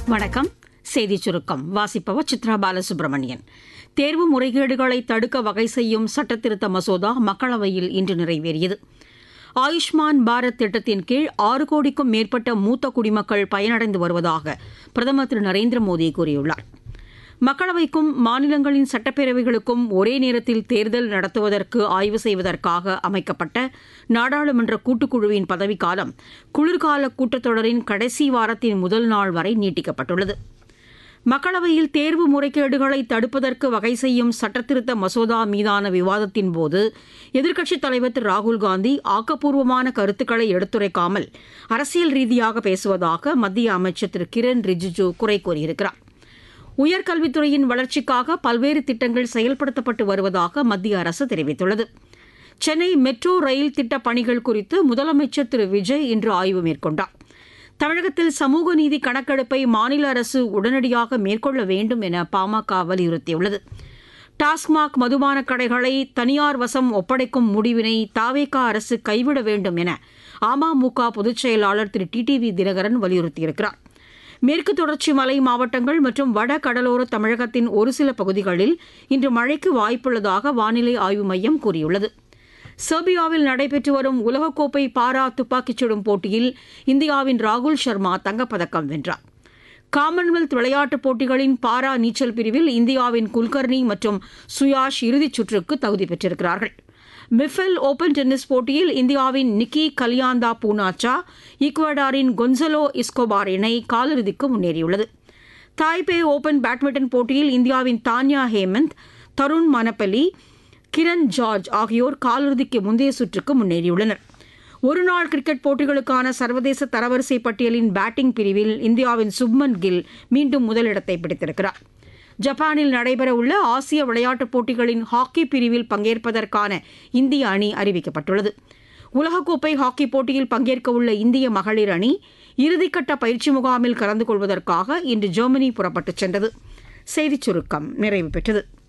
வணக்கம் செய்திச் சுருக்கம் வாசிப்பவர் சித்ரா பாலசுப்ரமணியன் தேர்வு முறைகேடுகளை தடுக்க வகை செய்யும் சட்டத்திருத்த மசோதா மக்களவையில் இன்று நிறைவேறியது ஆயுஷ்மான் பாரத் திட்டத்தின் கீழ் ஆறு கோடிக்கும் மேற்பட்ட மூத்த குடிமக்கள் பயனடைந்து வருவதாக பிரதமர் திரு நரேந்திர மோடி கூறியுள்ளார் மக்களவைக்கும் மாநிலங்களின் சட்டப்பேரவைகளுக்கும் ஒரே நேரத்தில் தேர்தல் நடத்துவதற்கு ஆய்வு செய்வதற்காக அமைக்கப்பட்ட நாடாளுமன்ற கூட்டுக்குழுவின் பதவிக்காலம் குளிர்கால கூட்டத்தொடரின் கடைசி வாரத்தின் முதல் நாள் வரை நீட்டிக்கப்பட்டுள்ளது மக்களவையில் தேர்வு முறைகேடுகளை தடுப்பதற்கு வகை செய்யும் சட்டத்திருத்த மசோதா மீதான விவாதத்தின் போது எதிர்க்கட்சித் தலைவர் திரு ராகுல்காந்தி ஆக்கப்பூர்வமான கருத்துக்களை எடுத்துரைக்காமல் அரசியல் ரீதியாக பேசுவதாக மத்திய அமைச்சர் திரு கிரண் ரிஜிஜு குறை கூறியிருக்கிறார் உயர்கல்வித்துறையின் வளர்ச்சிக்காக பல்வேறு திட்டங்கள் செயல்படுத்தப்பட்டு வருவதாக மத்திய அரசு தெரிவித்துள்ளது சென்னை மெட்ரோ ரயில் திட்டப் பணிகள் குறித்து முதலமைச்சர் திரு விஜய் இன்று ஆய்வு மேற்கொண்டார் தமிழகத்தில் சமூக நீதி கணக்கெடுப்பை மாநில அரசு உடனடியாக மேற்கொள்ள வேண்டும் என பாமக வலியுறுத்தியுள்ளது டாஸ்மாக் மதுபான கடைகளை தனியார் வசம் ஒப்படைக்கும் முடிவினை தாவேகா அரசு கைவிட வேண்டும் என அமமுக பொதுச் செயலாளர் திரு டிடிவி தினகரன் வலியுறுத்தியிருக்கிறார் மேற்கு தொடர்ச்சி மலை மாவட்டங்கள் மற்றும் வட கடலோர தமிழகத்தின் ஒரு சில பகுதிகளில் இன்று மழைக்கு வாய்ப்புள்ளதாக வானிலை ஆய்வு மையம் கூறியுள்ளது செர்பியாவில் நடைபெற்று வரும் உலகக்கோப்பை பாரா துப்பாக்கிச் சுடும் போட்டியில் இந்தியாவின் ராகுல் சர்மா தங்கப்பதக்கம் வென்றார் காமன்வெல்த் விளையாட்டுப் போட்டிகளின் பாரா நீச்சல் பிரிவில் இந்தியாவின் குல்கர்னி மற்றும் சுயாஷ் இறுதிச் சுற்றுக்கு தகுதி பெற்றிருக்கிறார்கள் மிஃபெல் ஓபன் டென்னிஸ் போட்டியில் இந்தியாவின் நிக்கி கலியாந்தா பூனாச்சா ஈக்குவடாரின் கொன்சலோ இஸ்கோபார் இணை காலிறுதிக்கு முன்னேறியுள்ளது தாய்பே ஓபன் பேட்மிண்டன் போட்டியில் இந்தியாவின் தான்யா ஹேமந்த் தருண் மனப்பலி கிரண் ஜார்ஜ் ஆகியோர் காலிறுதிக்கு முந்தைய சுற்றுக்கு முன்னேறியுள்ளனர் ஒருநாள் கிரிக்கெட் போட்டிகளுக்கான சர்வதேச தரவரிசை பட்டியலின் பேட்டிங் பிரிவில் இந்தியாவின் சுப்மன் கில் மீண்டும் முதலிடத்தை பிடித்திருக்கிறார் ஜப்பானில் நடைபெறவுள்ள ஆசிய விளையாட்டுப் போட்டிகளின் ஹாக்கி பிரிவில் பங்கேற்பதற்கான இந்திய அணி அறிவிக்கப்பட்டுள்ளது உலகக்கோப்பை ஹாக்கி போட்டியில் பங்கேற்கவுள்ள இந்திய மகளிர் அணி இறுதிக்கட்ட பயிற்சி முகாமில் கலந்து கொள்வதற்காக இன்று ஜெர்மனி புறப்பட்டுச் சென்றது செய்திச் சுருக்கம் நிறைவு பெற்றது